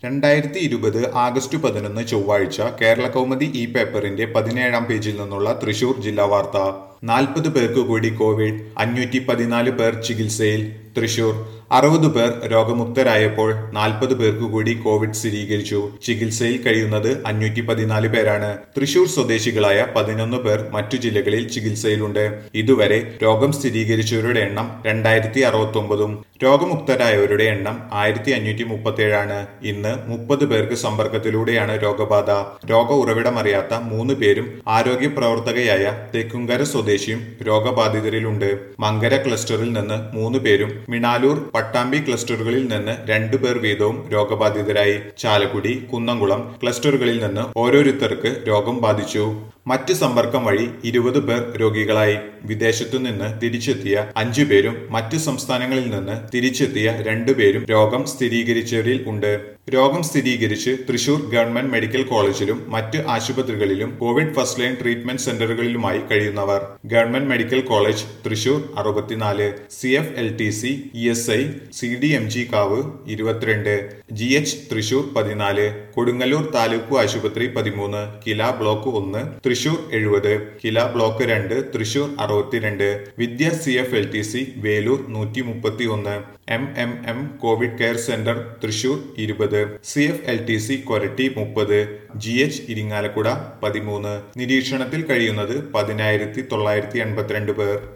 രണ്ടായിരത്തി ഇരുപത് ആഗസ്റ്റ് പതിനൊന്ന് ചൊവ്വാഴ്ച കേരള കൗമുദി ഇ പേപ്പറിന്റെ പതിനേഴാം പേജിൽ നിന്നുള്ള തൃശൂർ ജില്ലാ വാർത്ത നാൽപ്പത് പേർക്ക് കൂടി കോവിഡ് അഞ്ഞൂറ്റി പതിനാല് പേർ ചികിത്സയിൽ തൃശൂർ അറുപത് പേർ രോഗമുക്തരായപ്പോൾ നാൽപ്പത് പേർക്ക് കൂടി കോവിഡ് സ്ഥിരീകരിച്ചു ചികിത്സയിൽ കഴിയുന്നത് അഞ്ഞൂറ്റി പതിനാല് പേരാണ് തൃശൂർ സ്വദേശികളായ പതിനൊന്ന് പേർ മറ്റു ജില്ലകളിൽ ചികിത്സയിലുണ്ട് ഇതുവരെ രോഗം സ്ഥിരീകരിച്ചവരുടെ എണ്ണം രണ്ടായിരത്തി അറുപത്തി ഒമ്പതും രോഗമുക്തരായവരുടെ എണ്ണം ആയിരത്തി അഞ്ഞൂറ്റി മുപ്പത്തേഴാണ് ഇന്ന് മുപ്പത് പേർക്ക് സമ്പർക്കത്തിലൂടെയാണ് രോഗബാധ രോഗ ഉറവിടമറിയാത്ത മൂന്ന് പേരും ആരോഗ്യ പ്രവർത്തകയായ തെക്കുംകര സ്വദേശിയും രോഗബാധിതരിലുണ്ട് മങ്കര ക്ലസ്റ്ററിൽ നിന്ന് മൂന്ന് പേരും മിണാലൂർ പട്ടാമ്പി ക്ലസ്റ്ററുകളിൽ നിന്ന് രണ്ടു പേർ വീതവും രോഗബാധിതരായി ചാലക്കുടി കുന്നംകുളം ക്ലസ്റ്ററുകളിൽ നിന്ന് ഓരോരുത്തർക്ക് രോഗം ബാധിച്ചു മറ്റ് സമ്പർക്കം വഴി ഇരുപത് പേർ രോഗികളായി വിദേശത്തു നിന്ന് തിരിച്ചെത്തിയ അഞ്ചു പേരും മറ്റ് സംസ്ഥാനങ്ങളിൽ നിന്ന് തിരിച്ചെത്തിയ രണ്ടുപേരും രോഗം സ്ഥിരീകരിച്ചവരിൽ ഉണ്ട് രോഗം സ്ഥിരീകരിച്ച് തൃശൂർ ഗവൺമെന്റ് മെഡിക്കൽ കോളേജിലും മറ്റ് ആശുപത്രികളിലും കോവിഡ് ഫസ്റ്റ് ലൈൻ ട്രീറ്റ്മെന്റ് സെന്ററുകളിലുമായി കഴിയുന്നവർ ഗവൺമെന്റ് മെഡിക്കൽ കോളേജ് തൃശൂർ അറുപത്തിനാല് C F L T C E S I C D M G കാവ് ഇരുപത്തിരണ്ട് ജി എച്ച് തൃശൂർ പതിനാല് കൊടുങ്ങല്ലൂർ താലൂക്ക് ആശുപത്രി പതിമൂന്ന് കില ബ്ലോക്ക് ഒന്ന് തൃശൂർ എഴുപത് കില ബ്ലോക്ക് രണ്ട് തൃശൂർ അറുപത്തിരണ്ട് Vidya C F L T C Veloor നൂറ്റി മുപ്പത്തി ഒന്ന് M M M COVID care centre Thrissur ഇരുപത് C F L T C Koratty മുപ്പത് ജി എച്ച് ഇരിങ്ങാലക്കുട പതിമൂന്ന് നിരീക്ഷണത്തിൽ കഴിയുന്നത് പതിനായിരത്തി തൊള്ളായിരത്തി എൺപത്തിരണ്ട് പേർ